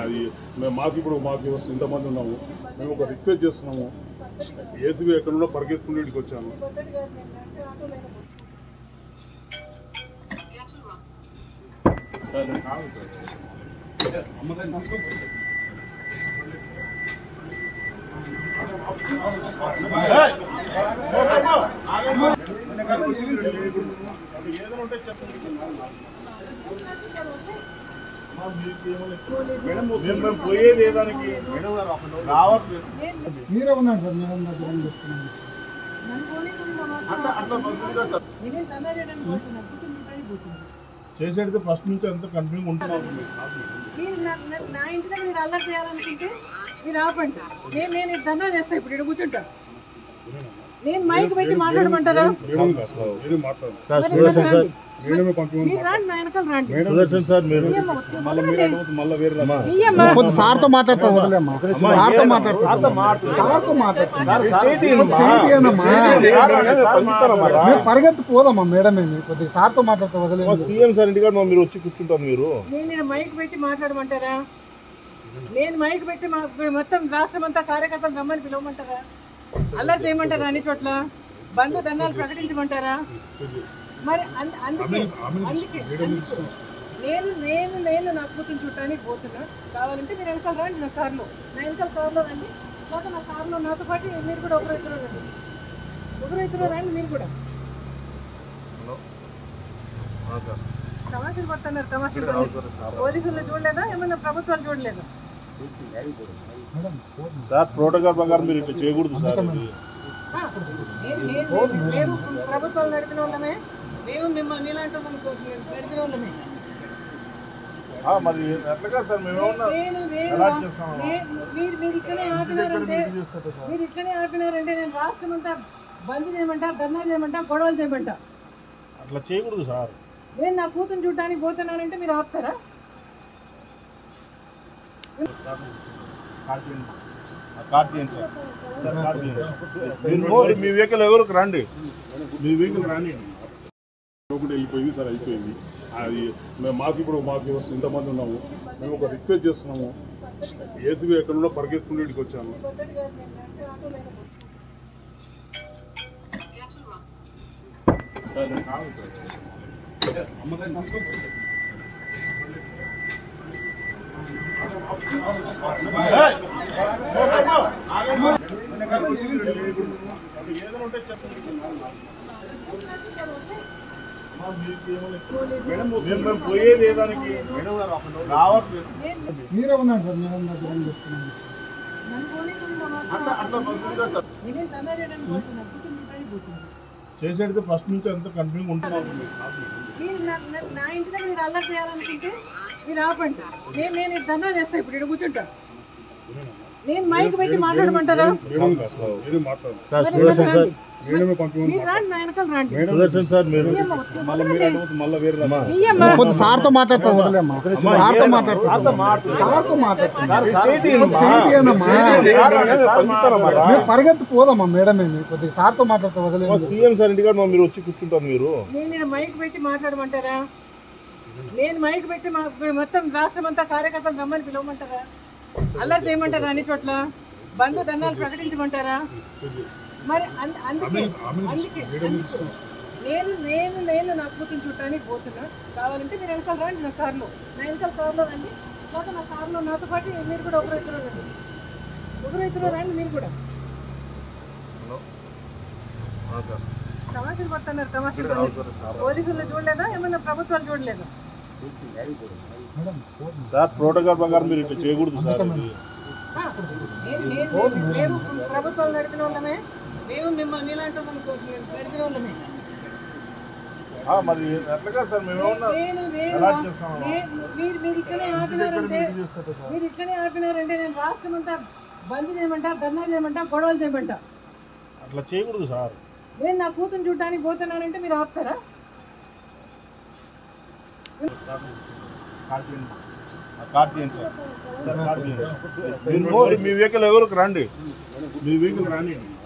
అది మేము మాకు ఇప్పుడు మాకు ఇంతమంది ఉన్నాము మేము ఒక రిక్వెస్ట్ చేస్తున్నాము ఏసీబీ ఎక్కడున్నా పరిగెత్తుకుని ఇంటికి వచ్చాము మేడం మేము పోయేది ఏదానికి రావట్లేదు మీరే ఉన్నారు సార్ మేడం దగ్గర అని చెప్తున్నాను అట్లా అట్లా మంచిగా సార్. నేనేం దందా చేయడానికి పోతున్నా కూర్చుని పని పోతున్నా చేసేది ఫస్ట్ నుంచి అంత కంటిన్యూ ఉంటున్నాం మీరు నా- నా- నా ఇంటి దగ్గర మీరు అల్లరి చేయాలనుకుంటే మీరు ఆపండి నేను నేను ఇది దందా చేస్తా ఇప్పుడు ఇక్కడ కూర్చుంటా నేను మైక్ పెట్టి మాట్లాడమంటారా మేడం కాదు, మేడం మాట్లాడు మరి ఇక్కడ రండి. మేడమే పంపించమని మీరు రాండి నా వెనకాల రండి సుదర్శన్ సార్ మీరు ఇయ్యమ్మ, మళ్ళీ మీరు అడుగుతుంది మళ్ళీ వేరే రకం. ఇయ్యమ్మ. కొంచెం సార్తో మాట్లాడతా వదిలేమ్మా సార్తో మాట్లాడతా సార్తో మాట్లాడతా మేము పరిగెత్తి పోదమ్మా మేడమే కొద్దిగా సార్తో మాట్లాడతా వదిలేదు సీఎం సార్ ఇంటికాడ మా మీరు వచ్చి కూర్చుంటారు మీరు నేను ఈడ మైక్ పెట్టి మాట్లాడమంటారా నేను మైక్ పెట్టి మా- మొత్తం రాష్ట్రం అంతా కార్యకర్తలు రమ్మని పిలవమంటారా అల్లరి చేయమంటారా అన్ని చోట్ల బంధు దండాలు ప్రకటించమంటారా మరి అన్- అందుకే అందుకే అందుకే. నేను నేను నేను నా కూతురు చూడటానికి పోతున్నా కావాలంటే మీరు వెనకాల రండి నా కార్లో నా వెనకాల కార్లో రండి లేకపోతే నా కార్లో నాతో పాటు మీరు కూడా ఒకరు ఇద్దరు రండి ఒకరు ఇద్దరు రండి మీరు కూడా తమాషలు పడుతున్నారు తమాషలు పడుతున్నారు. పోలీసులు చూడలేదా ఏమన్నా ప్రభుత్వాలు చూడలేదా సార్ ప్రోటోకాల్ ప్రకారం మీరు ఇట్లా చేయకూడదు సార్ ఇది. ఆ, నేను- నేను- నేను- మేము ప్రభుత్వాలు నడిపిన వాళ్ళమే మేము మిమ్మల్ని మీలాంటి వాళ్ళని నడిపిన వాళ్ళమే ఆ, మరి ఎట్లా సార్ మేము ఏమన్నా నేను నేను ఎలా చేస్తామా? నేను- మీరు మీరు ఇట్లనే ఆపినారంటే మీరు ఇట్లనే ఆపినారంటే నేను రాష్ట్రం అంతా బంద్ చేయమంటా ధర్నా చేయమంటా గొడవలు చేయమంటా అట్లా చేయకూడదు సార్ నేను నా కూతురు చూడడానికి పోతున్నానంటే మీరు ఆపుతారా కార్డు తీయండి. ఆ కార్డు తీయండి సార్. సార్, కార్డు తీయండి. మీరు పోండి, మీ వెహికల్ ఎవరికి రండి మీ వెహికల్ రండి ఒకటి వెళ్ళిపోయింది సార్ అయిపోయింది అది మేము మాకు ఇప్పుడు మాకు ఇంతమంది ఉన్నాము మేము ఒక రిక్వెస్ట్ చేస్తున్నాము ఏసీబీ ఎక్కడున్నా పరిగెత్తుకుని ఇంటికి వచ్చాము సార్ కాదు సార్ మేడం మేము పోయేది ఏదానికి రావట్లేదు మీరే ఉన్నారు సార్ మేడం దగ్గర అని చెప్తున్నాను నన్ను పోనీకుండా అట్లా అట్లా మంచిగా సార్. నేనేం దందా చేయడానికి పోతున్నా కూర్చుని పని పోతున్నా చేసేది ఫస్ట్ నుంచి అంత కంటిన్యూ ఉంటున్నాం మీరు నా- నా- నా ఇంటి దగ్గర మీరు అల్లరి చేయాలనుకుంటే మీరు ఆపండి నేను నేను ఇది దందా చేస్తా ఇప్పుడు ఇక్కడ కూర్చుంటా నేను మైక్ పెట్టి మాట్లాడమంటారా మేడం కాదు, మేడం మాట్లాడు మరి ఇక్కడ రండి. మేడమే పంపించమని మీరు రాండి నా వెనకాల రండి సుదర్శన్ సార్ మీరు ఇయ్యమ్మ, మళ్ళీ మీరు అడుగుతుంది మళ్ళీ వేరే రకం. ఇయ్యమ్మ. కొంచెం సార్తో మాట్లాడతా వదిలేమ్మా సార్తో మాట్లాడతా సార్తో మాట్లాడతా మేము పరిగెత్తి పోదమ్మా మేడమే కొద్దిగా సార్తో మాట్లాడతా వదిలేదు సీఎం సార్ ఇంటికాడ మా మీరు వచ్చి కూర్చుంటారు మీరు నేను ఈడ మైక్ పెట్టి మాట్లాడమంటారా నేను మైక్ పెట్టి మా- మొత్తం రాష్ట్రం అంతా కార్యకర్తలు రమ్మని పిలవమంటారా అల్లరి చేయమంటారా అన్ని చోట్ల బంధు దండాలు ప్రకటించమంటారా మరి అన్- అందుకే అందుకే అందుకే. నేను నేను నేను నా కూతురు చూడటానికి పోతున్నా కావాలంటే మీరు వెనకాల రండి నా కార్లో నా వెనకాల కార్లో రండి లేకపోతే నా కార్లో నాతో పాటు మీరు కూడా ఒకరు ఇద్దరు రండి ఒకరు ఇద్దరు రండి మీరు కూడా తమాషలు పడుతున్నారు తమాషలు పడుతున్నారు. పోలీసులు చూడలేదా ఏమన్నా ప్రభుత్వాలు చూడలేదా సార్ ప్రోటోకాల్ ప్రకారం మీరు ఇట్లా చేయకూడదు సార్ ఇది. ఆ, నేను- నేను- నేను- మేము ప్రభుత్వాలు నడిపిన వాళ్ళమే మేము మిమ్మల్ని మీలాంటి వాళ్ళని నడిపిన వాళ్ళమే ఆ, మరి ఎట్లా సార్ మేము ఏమన్నా నేను నేను ఎలా చేస్తామా? నేను- మీరు మీరు ఇట్లనే ఆపినారంటే మీరు ఇట్లనే ఆపినారంటే నేను రాష్ట్రం అంతా బంద్ చేయమంటా ధర్నా చేయమంటా గొడవలు చేయమంటా అట్లా చేయకూడదు సార్ నేను నా కూతురు చూడడానికి పోతున్నానంటే మీరు ఆపుతారా కార్డు తీయండి. ఆ కార్డు తీయండి సార్. సార్, కార్డు తీయండి. మీరు పోండి, మీ వెహికల్ ఎవరికి రండి మీ వెహికల్ రండి